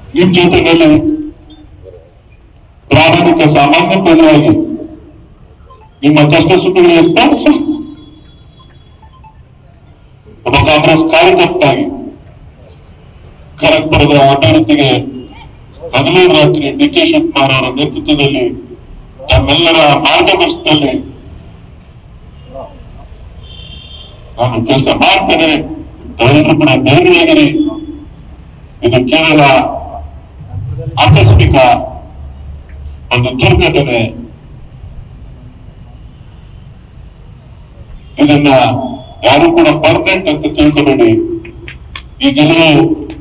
ನಿಮ್ ಜೊತೆನಲ್ಲಿ ಪ್ರಾಮಾಣಿಕ ಸಾಮಾನ್ಯ ಪ್ರಜೆಯಾಗಿ ನಿಮ್ಮ ಕಷ್ಟ ಸುಖಗಳಿಗೆ ಸ್ಪಂದಿಸಿ ಒಬ್ಬ ಕಾಂಗ್ರೆಸ್ ಕಾರ್ಯಕರ್ತಾಗಿ ಖರಗ್ಪುರದ ಅಭಿವೃದ್ಧಿಗೆ ಹಗಲು ರಾತ್ರಿ ಡಿ ಕೆ ಶಿವಕುಮಾರ್ ಅವರ ನೇತೃತ್ವದಲ್ಲಿ ತಮ್ಮೆಲ್ಲರ ಮಾರ್ಗದರ್ಶನದಲ್ಲಿ ನಾನು ಕೆಲಸ ಮಾಡ್ತೇನೆ ತಾವೆಲ್ಲರೂ ಕೂಡ ಧೈರ್ಯವಾಗಿರಿ ಇದು ಕೇವಲ ಆಕಸ್ಮಿಕ ಒಂದು ದುರ್ಘಟನೆ ಇದನ್ನ ಯಾರು ಕೂಡ ಪರ್ಮನೆಂಟ್ ಅಂತ ತಿಳ್ಕೊಬೇಡಿ ಈ ಗೆಲುವು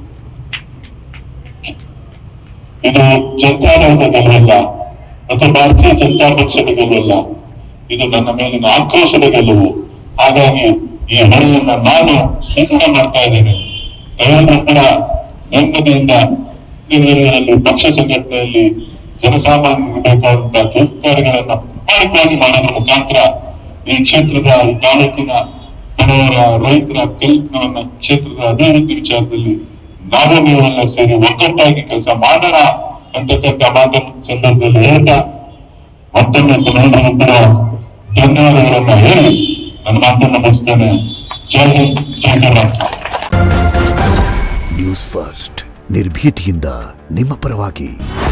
ಇದು ಜನತಾದಳದ ಗೆಲುವಲ್ಲ ಅಥವಾ ಭಾರತೀಯ ಜನತಾ ಪಕ್ಷದ ಗೆಲುವಲ್ಲ ಇದು ನನ್ನ ಮೇಲಿನ ಆಕ್ರೋಶದ ಗೆಲುವು ಹಾಗಾಗಿ ಈ ಹೊಣೆಯನ್ನ ನಾನು ಸ್ವೀಕಾರ ಮಾಡ್ತಾ ಇದ್ದೇನೆ ಎಲ್ಲರೂ ಕೂಡ ನೆಮ್ಮದಿಯಿಂದ ದಿನಗಳಲ್ಲಿ ಪಕ್ಷ ಸಂಘಟನೆಯಲ್ಲಿ ಜನಸಾಮಾನ್ಯರಿಗೆ ಬೇಕಾದಂತಹ ಕೆಲಸ ಕಾರ್ಯಗಳನ್ನ ಪ್ರಾಮಾಣಿಕವಾಗಿ ಮಾಡೋದ್ರ ಮುಖಾಂತರ ಈ ಕ್ಷೇತ್ರದ ಈ ತಾಲೂಕಿನ ಬಡವರ ರೈತರ ಕಲ್ಪನವನ್ನ ಕ್ಷೇತ್ರದ ಅಭಿವೃದ್ಧಿ ವಿಚಾರದಲ್ಲಿ ನಾವು ನೀವೆಲ್ಲ ಸೇರಿ ಒಗ್ಗಟ್ಟಾಗಿ ಕೆಲಸ ಮಾಡೋಣ ಅಂತಕ್ಕಂಥ ಮಾತನ್ನು ಸಂದರ್ಭದಲ್ಲಿ ಹೇಳ್ತಾ ಮತ್ತೊಮ್ಮೆ ತಮ್ಮೆಲ್ಲರಿಗೂ ಕೂಡ ಧನ್ಯವಾದಗಳನ್ನ ಹೇಳಿ ನನ್ನ ಮಾತನ್ನು ಮುಗಿಸ್ತೇನೆ ಜೈ ಹಿಂದ್ ಜೈ ಕರ್ನಾಟಕ ನ್ಯೂಸ್ ಫಸ್ಟ್ ನಿರ್ಭೀತಿಯಿಂದ ನಿಮ್ಮ ಪರವಾಗಿ